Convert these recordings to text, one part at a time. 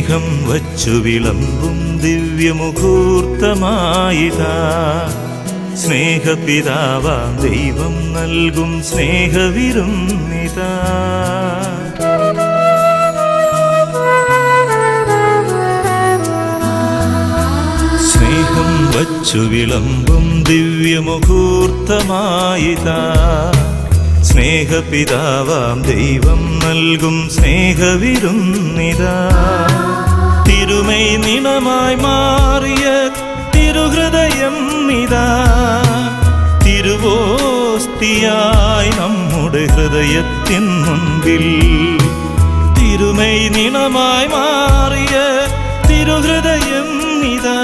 സ്നേഹം വച്ചു വിളമ്പും ദിവ്യമുഹൂർത്തമായിതാ സ്നേഹപിതാവാം ദൈവം നൽകും സ്നേഹവിരുന്നിതാ സ്നേഹം വച്ചു വിളമ്പും ദിവ്യമുഹൂർത്തമായിതാ സ്നേഹപിതാവാം ദൈവം നൽകും സ്നേഹവിരുന്നിതാ തിരുമൈ നിണമായി മാറിയ തിരുഹൃദയം ഇതാ തിരുവോസ്തിയായി നമ്മുടെ ഹൃദയത്തിൻ മുൻപിൽ തിരുമൈ നിണമായി മാറിയ തിരുഹൃദയം ഇതാ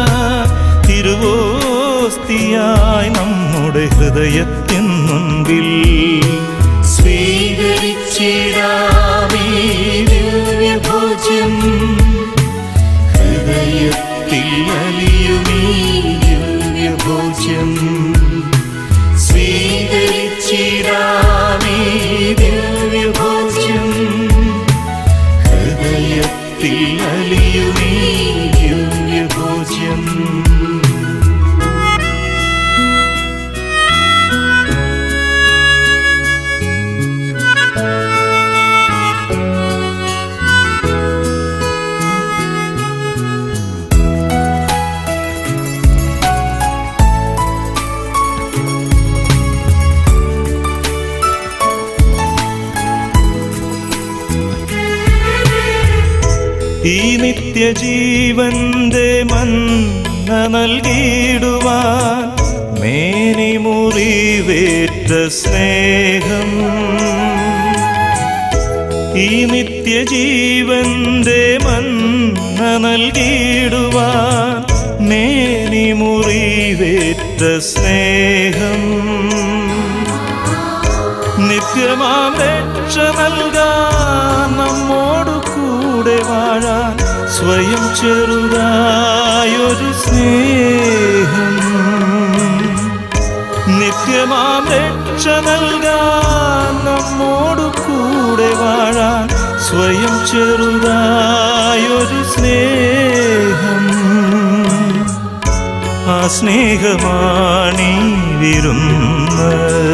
തിരുവോസ്തിയായി നമ്മുടെ ഹൃദയത്തിൻ മുൻപിൽ സ്വീകരിച്ചിടാമേ ദിവ്യഭോജ്യം ഹൃദയത്തിൽ അലിയുമീ ദിവ്യഭോജ്യം സ്വീകരിച്ചിടാമേ ദിവ്യഭോജ്യം ഹൃദയത്തിൽ അലിയുമീ ദിവ്യഭോജ്യം ഈ നിത്യജീവന്റെ മന്ന നൽകിയിടുവാൻ മേനി മുറിവേറ്റ സ്നേഹം ഈ നിത്യജീവന്റെ മന്ന നൽകിയിടുവാൻ മേനി മുറിവേറ്റ സ്നേഹം നിത്യമാം രക്ഷ നൽകാൻ നമ്മോടു കൂടെ വാഴാൻ സ്വയം ചെറുതായൊരു സ്നേഹം നിത്യമാം രക്ഷ നൽകാൻ നമ്മോടു കൂടെ വാഴാൻ സ്വയം ചെറുതായൊരു സ്നേഹം ആ സ്നേഹമാണീ വിരുന്ന്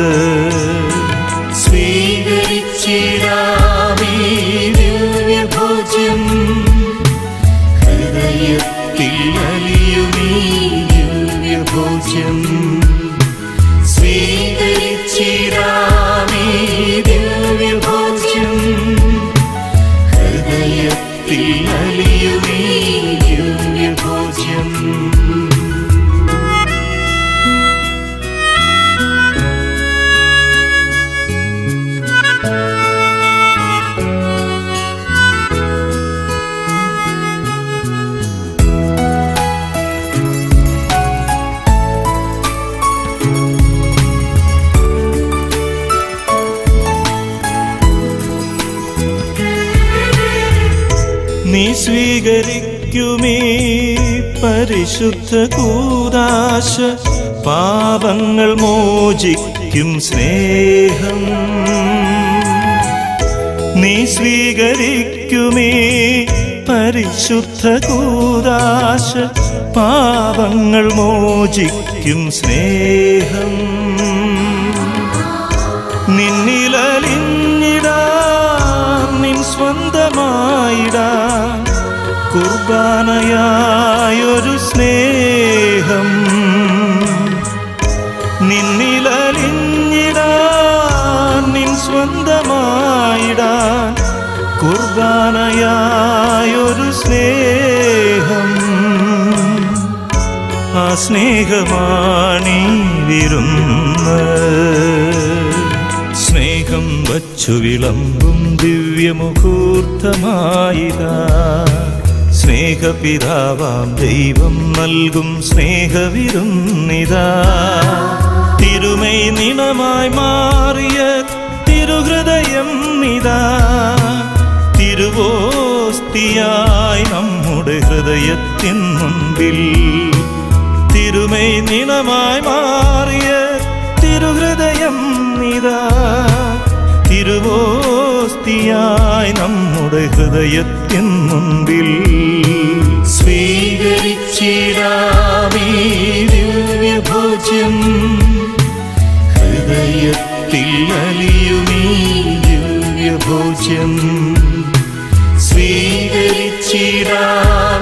സ്വീകരിച്ചിടാമേ ദിവ്യഭോജ്യം ഹൃദയത്തിൽ അലിയുമീ ദിവ്യഭോജ്യം സ്വീകരിച്ചിടാമേ ദിവ്യഭോജ്യം ഹൃദയത്തിൽ അലിയുമീ ദിവ്യഭോജ്യം നീ സ്വീകരിക്കുമേ പരിശുദ്ധ കൂതാശ പാപങ്ങൾ മോചിക്കും സ്നേഹം നീ സ്വീകരിക്കുമേ പരിശുദ്ധ കൂതാശ പാപങ്ങൾ മോചിക്കും സ്നേഹം നിന്നിലലിഞ്ഞിടാം നിൻ സ്വന്തമായിടാം കുർബാനയായൊരു സ്നേഹം നിന്നിലലിഞ്ഞിടാൻ നിൻ സ്വന്തമായിടാൻ കുർബാനയായൊരു സ്നേഹം ആ സ്നേഹമാണീ വിരുന്ന് സ്നേഹം വച്ചു വിളമ്പും ദിവ്യമുഹൂർത്തമായിതാ സ്നേഹപിതാവാം ദൈവം നൽകും സ്നേഹവിരുന്നിതാ തിരുമൈ നിണമായി മാറിയ തിരുഹൃദയം ഇതാ തിരുവോസ്തിയായി നമ്മുടെ ഹൃദയത്തിൻ മുൻപിൽ തിരുമൈ നിണമായി മാറിയ തിരുഹൃദയം ഇതാ തിരുവോസ്തി സ്വസ്തിയായി നമ്മുടെ ഹൃദയത്തിൻ മുൻപിൽ സ്വീകരിച്ചിടാമേ ദിവ്യഭോജ്യം ഹൃദയത്തിൽ അലിയുമീ ദിവ്യഭോജ്യം സ്വീകരിച്ചിടാമേ